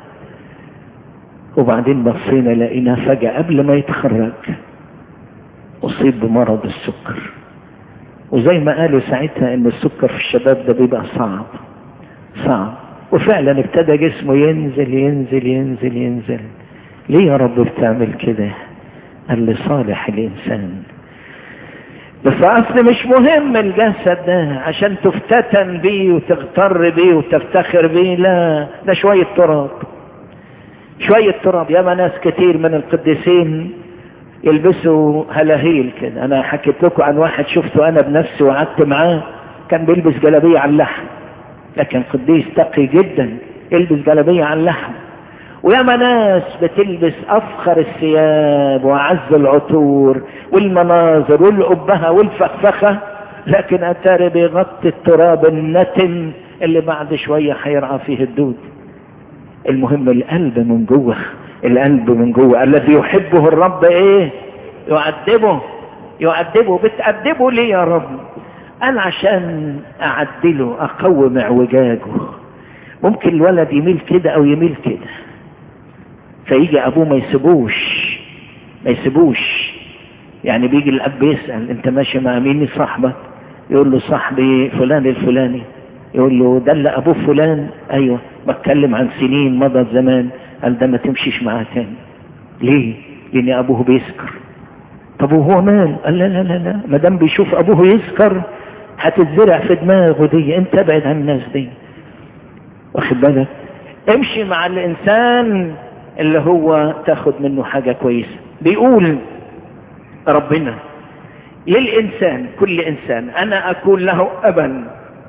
وبعدين بصينا لقيناه فجأة قبل ما يتخرج أصيب بمرض السكر وزي ما قالوا ساعتها ان السكر في الشباب ده بيبقى صعب صعب وفعلا ابتدى جسمه ينزل ينزل ينزل ينزل ليه يا رب بتعمل كده قال لي صالح الانسان بس اصل مش مهم الجسد ده عشان تفتتن بيه وتغتر بيه وتفتخر بيه لا ده شوية تراب شوية تراب ياما ناس كتير من القديسين يلبسوا هلاهيل كده انا حكيت لكم عن واحد شفته انا بنفسي وقعدت معاه كان بيلبس جلابية على اللحم لكن قديس تقي جدا يلبس جلابية على اللحم وياما ناس بتلبس افخر الثياب واعز العطور والمناظر والقبهة والفخفخة لكن اتاري بيغطي التراب النتن اللي بعد شوية هيرعى فيه الدود المهم القلب من جوه القلب من جوه الذي يحبه الرب ايه يؤدبه يؤدبه بتأدبه ليه يا رب انا عشان اعدله اقوم اعوجاجه ممكن الولد يميل كده او يميل كده فيجي ابوه ما يسيبوش ما يسيبوش يعني بيجي الاب يسأل انت ماشي مع مين صاحبك يقول له صاحبي فلان الفلاني يقول له ده اللي ابوه فلان ايوه بتكلم عن سنين مضت زمان قال ده ما تمشيش معاه تاني ليه لان ابوه بيسكر طب وهو مال قال لا لا لا لا ما دام بيشوف ابوه يسكر هتتزرع في دماغه دي انت ابعد عن الناس دي واخد بالك امشي مع الانسان اللي هو تاخد منه حاجة كويسة بيقول ربنا للإنسان كل إنسان أنا أكون له أبا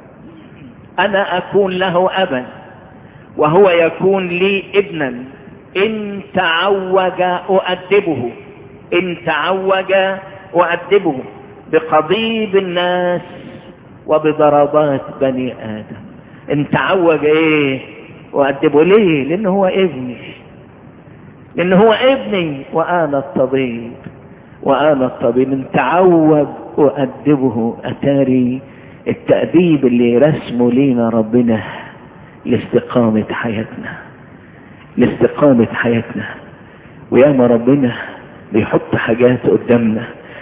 أنا أكون له أبا وهو يكون لي ابنا إن تعوج أؤدبه إن تعوج أؤدبه بقضيب الناس وبضربات بني آدم إن تعوج إيه أؤدبه ليه لأنه هو ابني لأنه هو ابني وأنا الطبيب وأنا الطبيب إن تعوج أؤدبه أتاري التأديب اللي رسمه لينا ربنا لاستقامة حياتنا لاستقامة حياتنا وياما ربنا بيحط حاجات قدامنا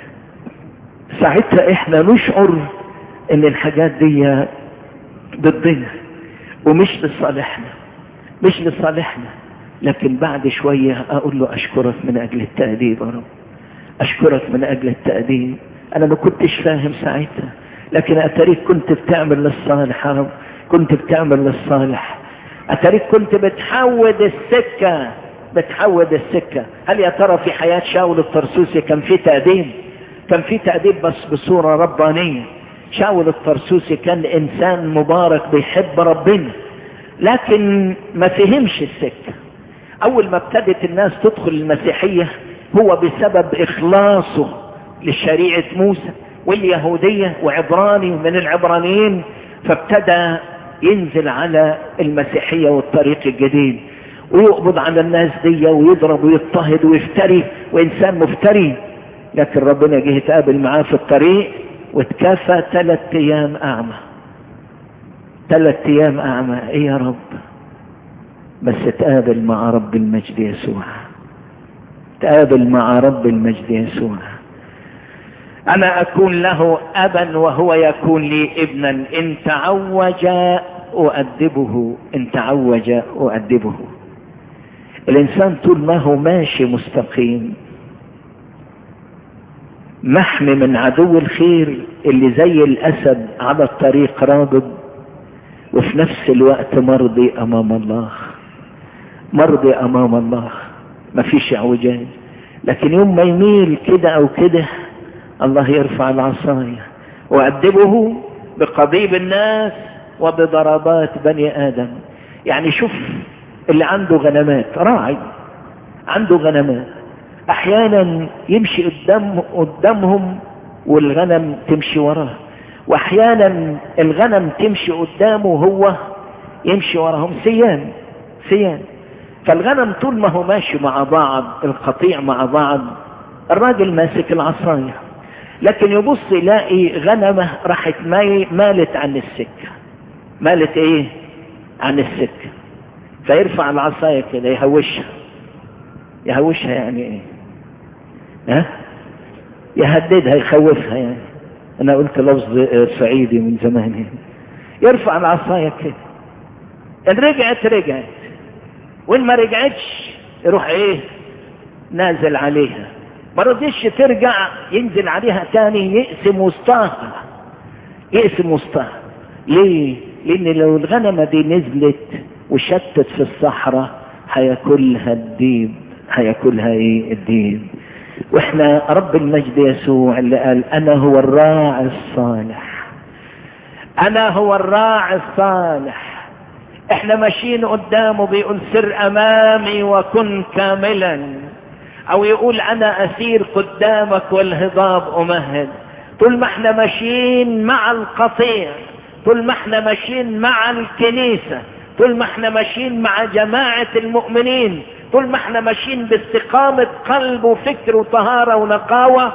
ساعتها احنا نشعر ان الحاجات دي ضدنا ومش لصالحنا مش لصالحنا لكن بعد شوية اقول له اشكرك من اجل التأديب يا رب اشكرك من اجل التأديب انا ما كنتش فاهم ساعتها لكن اتاريك كنت بتعمل للصالح يا رب كنت بتعمل للصالح اتاريك كنت بتحود السكة بتحود السكة هل يا ترى في حياة شاول الطرسوسي كان في تأديب كان في تأديب بس بصورة ربانية شاول الطرسوسي كان انسان مبارك بيحب ربنا لكن ما فهمش السكة اول ما ابتدت الناس تدخل المسيحية هو بسبب اخلاصه لشريعة موسى واليهودية وعبراني من العبرانيين فابتدى ينزل على المسيحية والطريق الجديد ويقبض على الناس دي ويضرب ويضطهد ويفتري وإنسان مفتري لكن ربنا جه يتقابل معاه في الطريق واتكافى ثلاث أيام أعمى ثلاث أيام أعمى إيه يا رب بس اتقابل مع رب المجد يسوع تقابل مع رب المجد يسوع أنا أكون له أبا وهو يكون لي ابنا إن تعوج أؤدبه إن تعوج أؤدبه الإنسان طول ما هو ماشي مستقيم محمي من عدو الخير اللي زي الأسد على الطريق راغب وفي نفس الوقت مرضي أمام الله مرضي أمام الله ما فيش اعوجاج لكن يوم ما يميل كده أو كده الله يرفع العصاية وأدبه بقضيب الناس وبضربات بني آدم يعني شوف اللي عنده غنمات راعي عنده غنمات احيانا يمشي قدام قدامهم والغنم تمشي وراه واحيانا الغنم تمشي قدامه وهو يمشي وراهم سيان سيان فالغنم طول ما هو ماشي مع بعض القطيع مع بعض الراجل ماسك العصايه لكن يبص يلاقي غنمه راحت مالت عن السكه مالت ايه عن السكه فيرفع العصايه كده يهوشها يهوشها يعني ايه ها يهددها يخوفها يعني انا قلت لفظ صعيدي من زمان يعني. يرفع العصايه كده ان رجعت رجعت وان ما رجعتش يروح ايه نازل عليها ما رضيش ترجع ينزل عليها تاني يقسم وسطها يقسم وسطها ليه لان لو الغنمه دي نزلت وشتت في الصحراء هياكلها الديب هياكلها ايه الديب واحنا رب المجد يسوع اللي قال انا هو الراعي الصالح انا هو الراعي الصالح احنا ماشيين قدامه بيقول سر امامي وكن كاملا او يقول انا اسير قدامك والهضاب امهد طول ما احنا ماشيين مع القطيع طول ما احنا ماشيين مع الكنيسة طول ما احنا ماشيين مع جماعة المؤمنين طول ما احنا ماشيين باستقامة قلب وفكر وطهارة ونقاوة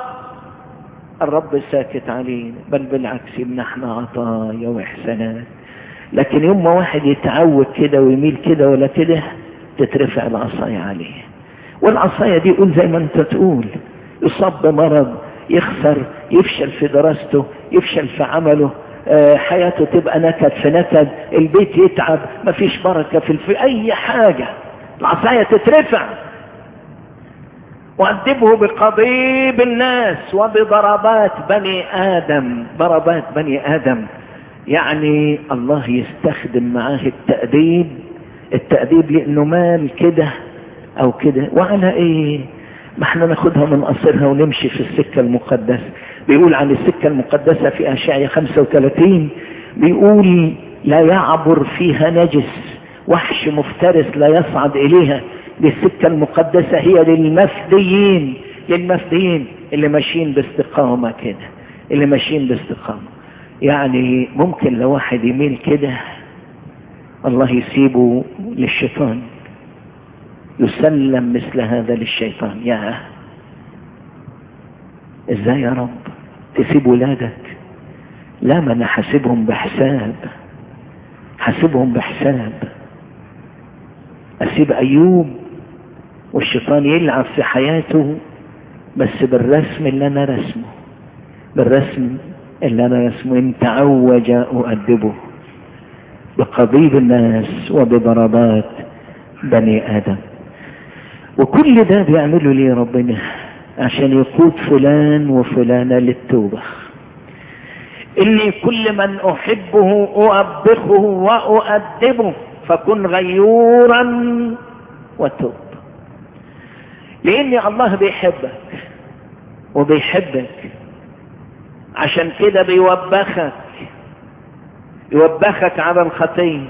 الرب ساكت علينا بل بالعكس يمنحنا عطايا واحسانات لكن يوم ما واحد يتعود كده ويميل كده ولا كده تترفع العصاية عليه والعصاية دي قول زي ما انت تقول يصاب بمرض يخسر يفشل في دراسته يفشل في عمله آه، حياته تبقى نكد في نكد البيت يتعب مفيش بركة في الف... اي حاجة العصاية تترفع وأدبه بقضيب الناس وبضربات بني آدم ضربات بني آدم يعني الله يستخدم معاه التأديب التأديب لأنه مال كده أو كده وعلى إيه ما احنا ناخدها من قصرها ونمشي في السكة المقدسة بيقول عن السكة المقدسة في أشعية 35 بيقول لا يعبر فيها نجس وحش مفترس لا يصعد إليها دي السكة المقدسة هي للمفديين للمفديين اللي ماشيين باستقامة كده اللي ماشيين باستقامة يعني ممكن لو واحد يميل كده الله يسيبه للشيطان يسلم مثل هذا للشيطان يا ازاي يا رب تسيب ولادك لا ما انا حاسبهم بحساب حاسبهم بحساب اسيب ايوب والشيطان يلعب في حياته بس بالرسم اللي انا رسمه بالرسم اللي انا رسمه ان تعوج اؤدبه بقضيب الناس وبضربات بني ادم وكل ده بيعمله ليه ربنا عشان يقود فلان وفلانة للتوبة إني كل من أحبه أوبخه وأؤدبه فكن غيورا وتوب لأن الله بيحبك وبيحبك عشان كده بيوبخك يوبخك على الخطيه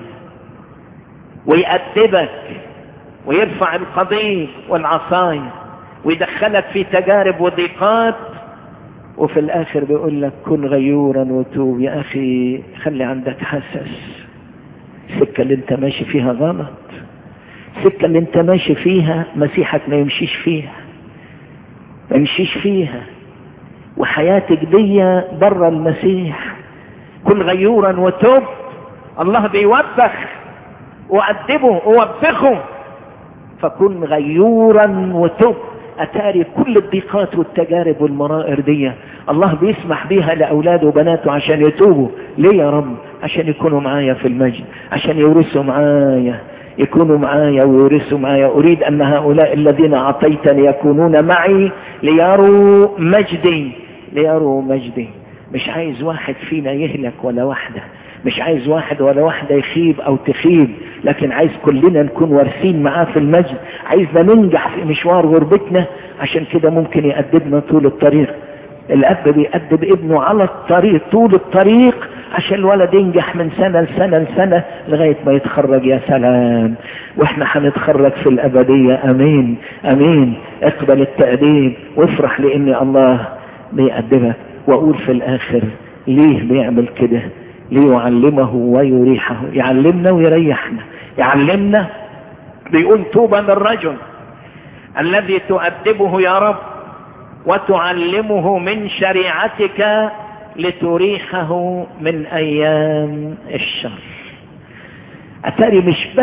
ويأدبك ويرفع القضيب والعصاية ويدخلك في تجارب وضيقات وفي الاخر بيقول لك كن غيورا وتوب يا اخي خلي عندك حسس السكة اللي انت ماشي فيها غلط السكة اللي انت ماشي فيها مسيحك ما يمشيش فيها ما يمشيش فيها وحياتك دي بره المسيح كن غيورا وتوب الله بيوبخ وأدبه ووبخه فكن غيورا وتب أتاري كل الضيقات والتجارب والمرائر دي الله بيسمح بيها لأولاده وبناته عشان يتوبوا ليه يا رب عشان يكونوا معايا في المجد عشان يورثوا معايا يكونوا معايا ويورثوا معايا أريد أن هؤلاء الذين أعطيتني يكونون معي ليروا مجدي ليروا مجدي مش عايز واحد فينا يهلك ولا واحدة مش عايز واحد ولا واحدة يخيب او تخيب لكن عايز كلنا نكون وارثين معاه في المجد عايزنا ننجح في مشوار غربتنا عشان كده ممكن يأدبنا طول الطريق الاب بيأدب ابنه على الطريق طول الطريق عشان الولد ينجح من سنة لسنة لسنة لغاية ما يتخرج يا سلام واحنا هنتخرج في الابدية امين امين اقبل التأديب وافرح لان الله بيأدبك واقول في الاخر ليه بيعمل كده ليعلمه ويريحه يعلمنا ويريحنا يعلمنا بيقول توبى للرجل الذي تؤدبه يا رب وتعلمه من شريعتك لتريحه من ايام الشر اتاري مش بس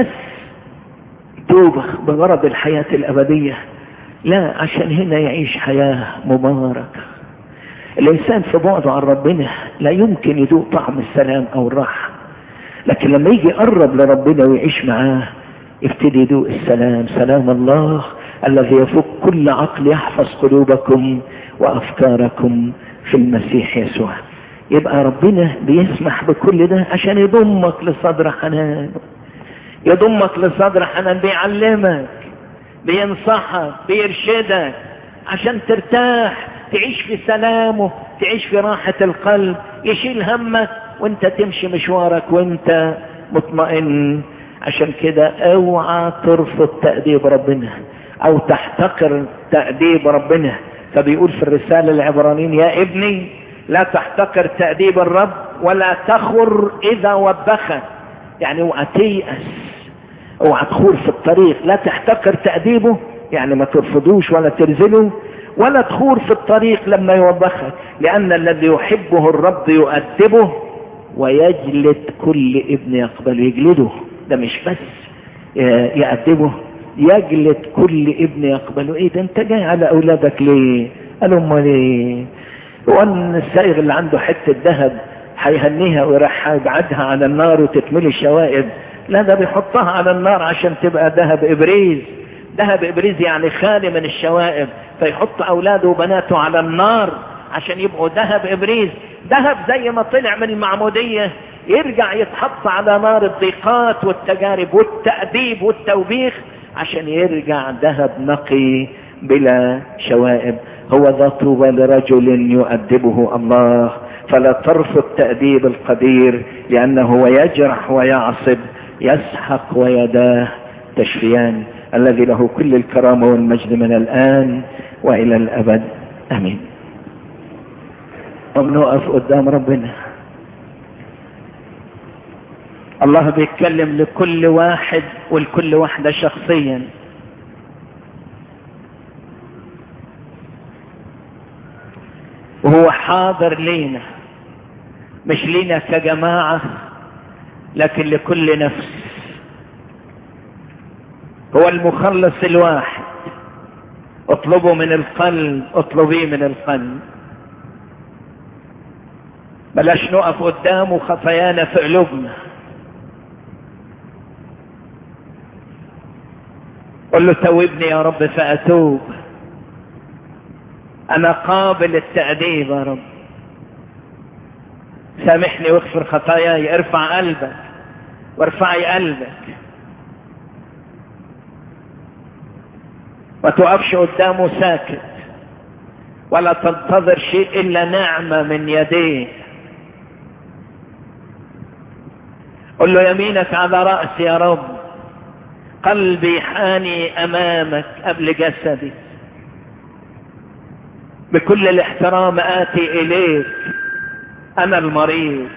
توبة بغرض الحياة الابدية لا عشان هنا يعيش حياة مباركة الانسان في بعده عن ربنا لا يمكن يذوق طعم السلام او الراحة لكن لما يجي يقرب لربنا ويعيش معاه يبتدي يذوق السلام سلام الله الذي يفوق كل عقل يحفظ قلوبكم وافكاركم في المسيح يسوع يبقى ربنا بيسمح بكل ده عشان يضمك لصدر حنان يضمك لصدر حنان بيعلمك بينصحك بيرشدك عشان ترتاح تعيش في سلامه تعيش في راحة القلب يشيل همك وانت تمشي مشوارك وانت مطمئن عشان كده اوعى ترفض تأديب ربنا او تحتقر تأديب ربنا فبيقول في الرسالة العبرانيين يا ابني لا تحتقر تأديب الرب ولا تخر اذا وبخك يعني اوعى تيأس اوعى تخور في الطريق لا تحتقر تأديبه يعني ما ترفضوش ولا ترزله ولا تخور في الطريق لما يوبخك لأن الذي يحبه الرب يؤدبه ويجلد كل ابن يقبل يجلده ده مش بس يأدبه يجلد كل ابن يقبله ايه ده انت جاي على اولادك ليه قالوا امال ايه وان السائغ اللي عنده حتة ذهب هيهنيها ويروح يبعدها عن النار وتتملي شوائب لا ده بيحطها على النار عشان تبقى ذهب ابريز ذهب ابريز يعني خالي من الشوائب فيحط اولاده وبناته على النار عشان يبقوا ذهب ابريز ذهب زي ما طلع من المعمودية يرجع يتحط على نار الضيقات والتجارب والتأديب والتوبيخ عشان يرجع ذهب نقي بلا شوائب هو ذا طوبى لرجل يؤدبه الله فلا ترفض تأديب القدير لأنه هو يجرح ويعصب يسحق ويداه تشفيان الذي له كل الكرامة والمجد من الآن وإلى الأبد أمين وبنقف قدام ربنا الله بيتكلم لكل واحد ولكل واحدة شخصيا وهو حاضر لينا مش لينا كجماعة لكن لكل نفس هو المخلص الواحد اطلبوا من القلب اطلبيه من القلب بلاش نقف قدامه خطايانا في قلوبنا قل له توبني يا رب فأتوب أنا قابل التأديب يا رب سامحني واغفر خطاياي ارفع قلبك وارفعي قلبك ما توقفش قدامه ساكت ولا تنتظر شيء إلا نعمة من يديه قل له يمينك على رأسي يا رب قلبي حاني أمامك قبل جسدي بكل الاحترام آتي إليك أنا المريض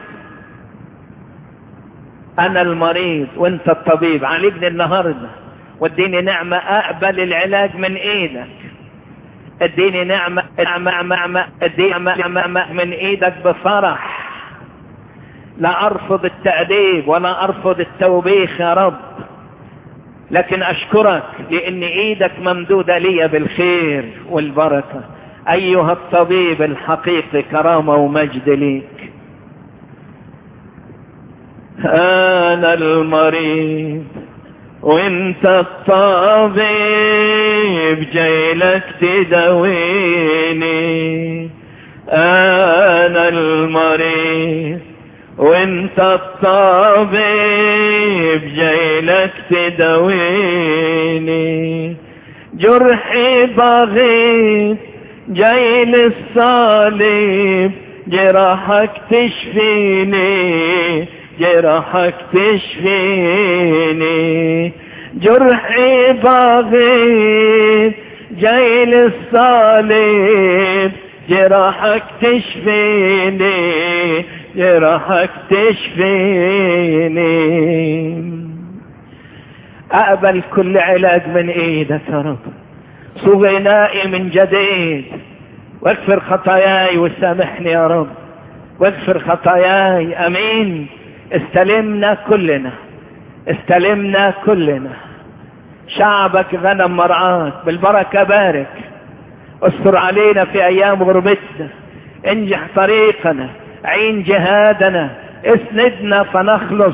أنا المريض وأنت الطبيب عالجني النهاردة واديني نعمة أقبل العلاج من إيدك اديني نعمة نعمة نعمة اديني نعمة من إيدك بفرح لا أرفض التأديب ولا أرفض التوبيخ يا رب لكن أشكرك لأن إيدك ممدودة لي بالخير والبركة أيها الطبيب الحقيقي كرامة ومجد ليك أنا المريض وانت الطبيب جاي لك تداويني أنا المريض وانت الطبيب جاي لك تداويني جرحي بغيت جاي للصليب جراحك تشفيني جراحك تشفيني جرحي بغيت جاي للصليب جراحك تشفيني جراحك تشفيني اقبل كل علاج من ايدك يا رب صوب غنائي من جديد واغفر خطاياي وسامحني يا رب واغفر خطاياي امين استلمنا كلنا استلمنا كلنا شعبك غنم مرعاك بالبركة بارك استر علينا في ايام غربتنا انجح طريقنا عين جهادنا اسندنا فنخلص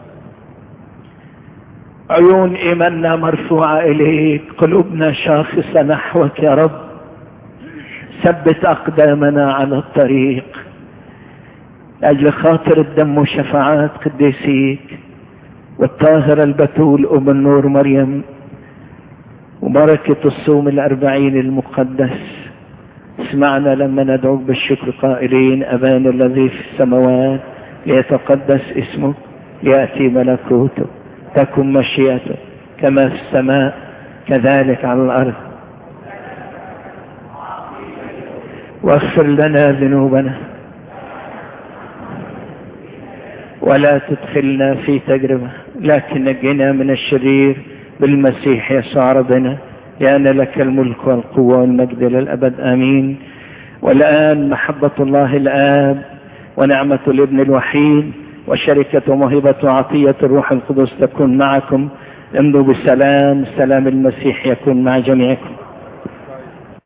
عيون ايماننا مرفوعة اليك قلوبنا شاخصة نحوك يا رب ثبت اقدامنا على الطريق لاجل خاطر الدم وشفاعات قديسيك والطاهرة البتول ام النور مريم وبركة الصوم الاربعين المقدس اسمعنا لما ندعوك بالشكر قائلين أبانا الذي في السماوات ليتقدس اسمك يأتي ملكوته تكن مشيئته كما في السماء كذلك على الأرض واغفر لنا ذنوبنا ولا تدخلنا في تجربة لكن نجنا من الشرير بالمسيح يسوع ربنا لأن لك الملك والقوة والمجد للأبد آمين والآن محبة الله الآب ونعمة الابن الوحيد وشركة وموهبة وعطية الروح القدس تكون معكم امضوا بالسلام سلام المسيح يكون مع جميعكم